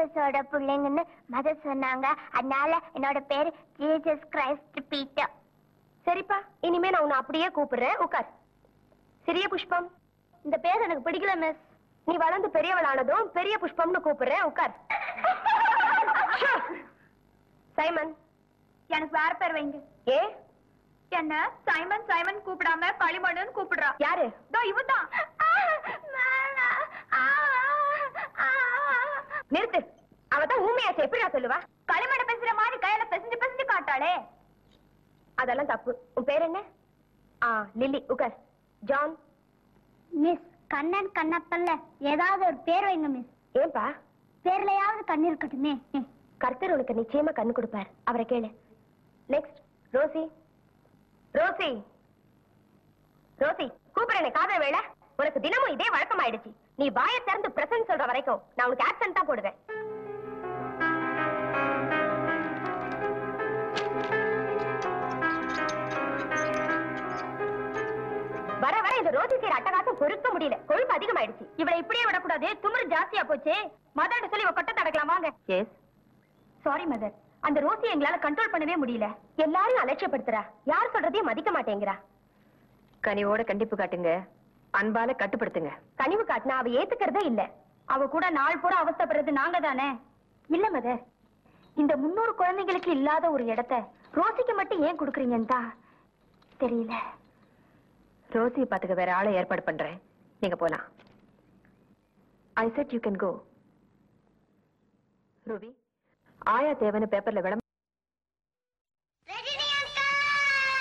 ஜீசஸோட பிள்ளைங்கன்னு mother சொன்னாங்க அதனால என்னோட பேரு ஜீசஸ் கிரைஸ்ட் பீட்டர் சரிப்பா இனிமே நான் உன்னை அப்படியே கூப்பிடுறேன் உட்கார் சிறிய புஷ்பம் இந்த பேர் எனக்கு பிடிக்கல மிஸ் நீ வளர்ந்து பெரியவளானதும் பெரிய புஷ்பம்னு கூப்பிடுறேன் உட்கார் சைமன் எனக்கு வேற பேர் வைங்க ஏ என்ன சைமன் சைமன் கூப்பிடாம களிமண்ணுன்னு கூப்பிடுறா யாரு இதோ இவதான் நிறுத்து அவதான் ஊமையாச்சு எப்படி நான் சொல்லுவா களிமண்ண பேசுற மாதிரி கையில பெசஞ்சு பெசஞ்சு காட்டாளே அதெல்லாம் தப்பு உன் பேர் என்ன ஆ லில்லி உட்கார் ஜான் மிஸ் கண்ணன் கண்ணப்பல்ல ஏதாவது ஒரு பேர் வைங்க மிஸ் ஏன்பா பேர்லயாவது கண்ணு இருக்கட்டுமே கர்த்தர் உனக்கு நிச்சயமா கண்ணு கொடுப்பார் அவரை கேளு நெக்ஸ்ட் ரோசி ரோசி ரோசி கூப்பிடுறேன் காதல வேளை உனக்கு தினமும் இதே வழக்கமாயிடுச்சு நீ வாயை திறந்து பிரசன்ட் சொல்ற வரைக்கும் நான் உனக்கு ஆப்சன்ட் தான் போடுவேன் வர வர இந்த ரோசி செய்யற அட்டகாசம் பொறுக்க முடியல கொழுப்பு அதிகமாயிடுச்சு இவளை இப்படியே விடக்கூடாது துமுறு ஜாஸ்தியா போச்சு மதர்னு சொல்லி இவ கொட்ட தடக்கலாம் வாங்க எஸ் சாரி மதர் அந்த ரோசி எங்களால கண்ட்ரோல் பண்ணவே முடியல எல்லாரையும் அலட்சியப்படுத்துறா யார் சொல்றதையும் மதிக்க மாட்டேங்கிறா கனிவோட கண்டிப்பு காட்டுங்க அன்பால கட்டுப்படுத்துங்க கனிவு காட்டினா அவ ஏத்துக்கிறதே இல்ல அவ கூட நாள் பூரா அவஸ்தைப்படுறது நாங்க தானே இல்ல மதர் இந்த முன்னூறு குழந்தைங்களுக்கு இல்லாத ஒரு இடத்த ரோசிக்கு மட்டும் ஏன் கொடுக்குறீங்கன்னு தான் தெரியல ரோசியை பாத்துக்க வேற ஆளை ஏற்பாடு பண்றேன் நீங்க போலாம் I said you can go Ruby ஆயா தேவன்னு பேப்பர்ல விளம்பரம்